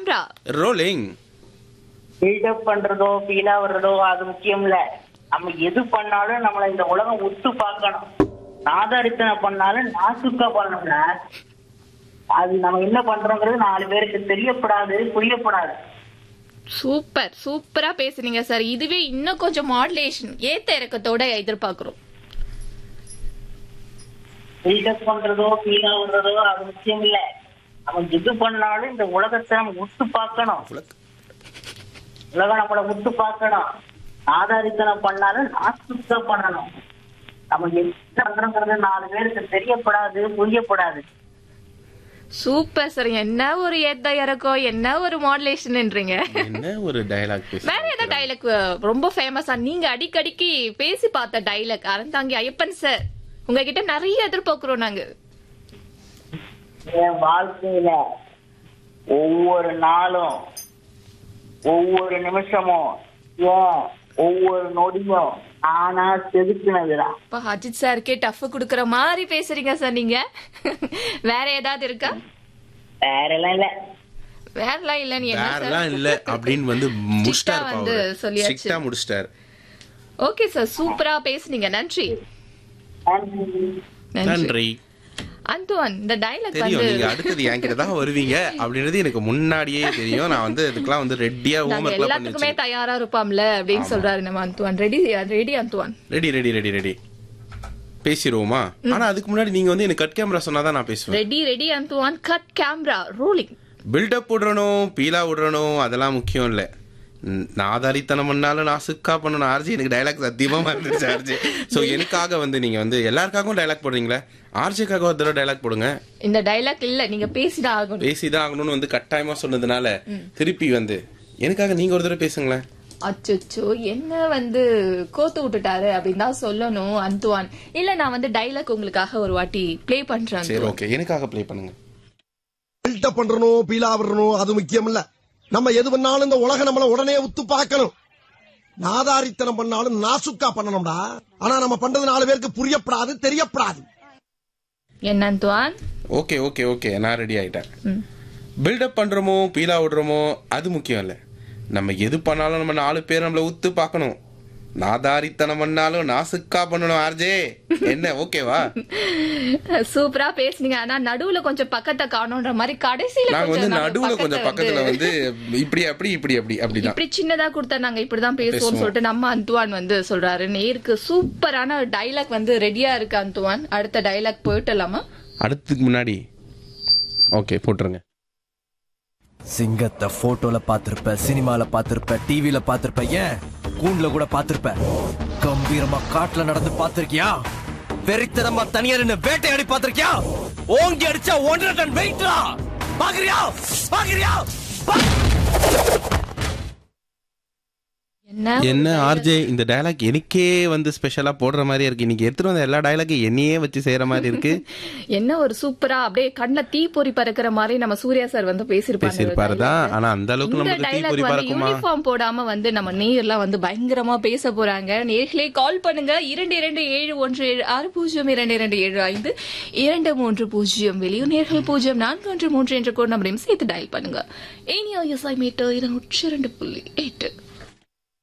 Camera rolling build up பண்றதோ ஃபீலா வர்றதோ அது முக்கியம் இல்ல நம்ம எது பண்ணாலும் நம்மள இந்த உலகம் உத்து பார்க்கணும் நாதாரித்தனை பண்ணாலும் நாசுக்கா பண்ணணும்ல அது நம்ம என்ன பண்றோங்கிறது நாலு பேருக்கு தெரியப்படாது புரியப்படாது சூப்பர் சூப்பரா பேசுனீங்க சார் இதுவே இன்னும் கொஞ்சம் மாடுலேஷன் ஏத்த இறக்கத்தோட எதிர்பார்க்கிறோம் பில்டப் பண்றதோ ஃபீலா வர்றதோ அது முக்கியம் இல்ல நம்ம எது பண்ணாலும் இந்த உலகத்தை நம்ம உத்து பார்க்கணும் உலகம் நம்மள உத்து பார்க்கணும் ஆதாரித்தனம் பண்ணாலும் நாசுக்கா பண்ணணும் நம்ம என்ன பண்றோங்கிறது நாலு பேருக்கு தெரியப்படாது புரியப்படாது சூப்பர் சார் என்ன ஒரு ஏத்த இறக்கம் என்ன ஒரு மாடுலேஷன்ன்றீங்க என்ன ஒரு டயலாக் பேச வேற ஏதாவது டைலாக் ரொம்ப ஃபேமஸா நீங்க அடிக்கடிக்கு பேசி பார்த்த டைலாக் அறந்தாங்கி ஐயப்பன் சார் உங்ககிட்ட நிறைய எதிர்பார்க்கிறோம் நாங்க என் வாழ்க்கையில ஒவ்வொரு நாளும் ஒவ்வொரு நிமிஷமும் ஏன் ஒவ்வொரு நொடியும் ஆனா செதுக்குனதுடா இப்ப அஜித் சாருக்கே டஃப் குடுக்கற மாதிரி பேசுறீங்க சார் நீங்க வேற ஏதாவது இருக்கா வேற எல்லாம் இல்ல வேறலாம் இல்ல நீ என்ன வேறலாம் சார் இல்ல அப்படின்னு வந்து முடிச்சிட்டாரு வந்து சொல்லியாச்சு. ஸ்ட்ரிக்டா முடிச்சிட்டாரு ஓகே சார் சூப்பரா பேசுனீங்க நன்றி நன்றி. நன்றி நன்றி அந்துவான் இந்த டைலாக் தெரியும் வந்து நீங்க அடுத்தது என்கிட்ட தான் வருவீங்க அப்படின்றது எனக்கு முன்னாடியே தெரியும் நான் வந்து இதுக்கெல்லாம் வந்து ரெடியா நாங்க ஹோம்ஒர்க் எல்லாம் பண்ணி எல்லாத்துக்குமே தயாரா இருப்பாம்ல அப்படின்னு சொல்றாரு நம்ம Anthuvan ready ready Anthuvan ready ready ready ready பேசிடுவோமா ஆனா அதுக்கு முன்னாடி நீங்க வந்து எனக்கு கட் கேமரா சொன்னாதான் நான் பேசுவேன் ready ready Anthuvan cut camera rolling buildup விடுறணும் பீலா விடுறணும் அதெல்லாம் முக்கியம் இல்ல ம், நாதாரித்தனம் பண்ணாலும் நாசுக்கா பண்ணணும் ஆர்ஜி எனக்கு டைலாக் சத்தியமா மறந்துருச்சு ஆர்ஜி சோ எனக்காக வந்து நீங்க வந்து எல்லாருக்காகவும் டைலாக் போடுறீங்களா ஆர்ஜிக்காக ஒரு தடவை டைலாக் போடுங்க இந்த டைலாக் இல்ல நீங்க பேசிதான் ஆகணும் பேசிதான் ஆகணும்னு வந்து கட்டாயமா சொன்னதுனால திருப்பி வந்து எனக்காக நீங்க ஒரு தடவை பேசுங்களேன் அச்சோ என்ன வந்து கோத்து விட்டுட்டாரு அப்படின்னு தான் சொல்லணும் அந்துவான் இல்ல நான் வந்து டைலாக் உங்களுக்காக ஒரு வாட்டி ப்ளே பண்றேன் சரி அந்துவான். ஓகே எனக்காக ப்ளே பண்ணுங்க பில்டப் பண்றணும் பீலா விடணும் அது முக்கியம் இல்ல நம்ம எது பண்ணாலும் இந்த உலகம் நம்மள உடனே உத்து பார்க்கணும் நாதாரித்தனம் பண்ணாலும் நாசுக்கா பண்ணணும்டா ஆனா நம்ம பண்றது நாலு பேருக்கு புரியப்படாது தெரியப்படாது என்ன அந்துவான் ஓகே ஓகே ஓகே நான் ரெடி ஆயிட்டேன் ம். பில்டப் பண்றோமோ பீலா விடுறோமோ அது முக்கியம் இல்ல நம்ம எது பண்ணாலும் நம்ம நாலு பேர் நம்மள உத்து பார்க்கணும் நாதாரித்தனம் பண்ணாலும் நாசுக்கா பண்ணணும் ஆர்ஜே என்ன ஓகேவா சூப்பரா பேசுனீங்க ஆனா நடுவுல கொஞ்சம் பக்கத்தை காணோன்ற மாதிரி கடைசியில நாங்க வந்து கொஞ்சம் நாங்க நடுவுல கொஞ்சம் பக்கத்தை பக்கத்துல வந்து இப்படி அப்படி இப்படி அப்படி அப்படிதான் இப்படி சின்னதா கொடுத்தா நாங்க இப்படிதான் பேசுவோம்னு பேசுவோம். சொல்லிட்டு நம்ம அந்துவான் வந்து சொல்றாரு நேருக்கு சூப்பரான டைலாக் வந்து ரெடியா இருக்கு அந்துவான் அடுத்த டைலாக் போயிட்டலாமா அடுத்ததுக்கு முன்னாடி ஓகே போட்டுருங்க சிங்கத்தை போட்டோல பாத்திருப்ப சினிமால பாத்திருப்ப டிவில பாத்திருப்ப ஏன் கூண்டுல கூட பாத்திருப்ப கம்பீரமா காட்டுல நடந்து பாத்திருக்கியா வெறித்தனமா தனியா நின்னு வேட்டையாடி பாத்திருக்கியா ஓங்கி அடிச்சா ஒன்றரை டன் வெயிட்ரா பாக்குறியா பாக்குறியா என்ன என்ன ஆர்ஜே இந்த டயலாக் எனக்கே வந்து ஸ்பெஷலா போடுற மாதிரி இருக்கு இன்னைக்கு எடுத்துட்டு வந்த எல்லா டயலாக்கும் என்னையே வச்சு செய்யற மாதிரி இருக்கு என்ன ஒரு சூப்பரா அப்படியே கண்ணுல தீப்பொறி பறக்கிற மாதிரி நம்ம சூர்யா சார் வந்து பேசிருப்பாரு பேசியிருப்பாரு தான் ஆனா அந்த அளவுக்கு இந்த நமக்கு டைலாக் தீப்பொறி வந்து பறக்குமா யூனிஃபார்ம் போடாம வந்து நம்ம நேர்லாம் வந்து பயங்கரமா பேச போறாங்க நேர்களே கால் பண்ணுங்க இரண்டு இரண்டு ஏழு ஒன்று ஏழு ஆறு பூஜ்ஜியம் இரண்டு இரண்டு ஏழு ஐந்து இரண்டு மூன்று பூஜ்ஜியம் வெளியூர் நேர்கள் பூஜ்ஜியம் நான்கு ஒன்று மூன்று என்ற கோட் நம்பரையும் சேர்த்து டயல் பண்ணுங்க ஏனியா எஸ்ஐ மீட்டர் இருநூற்றி இரண்டு புள்ளி எட்டு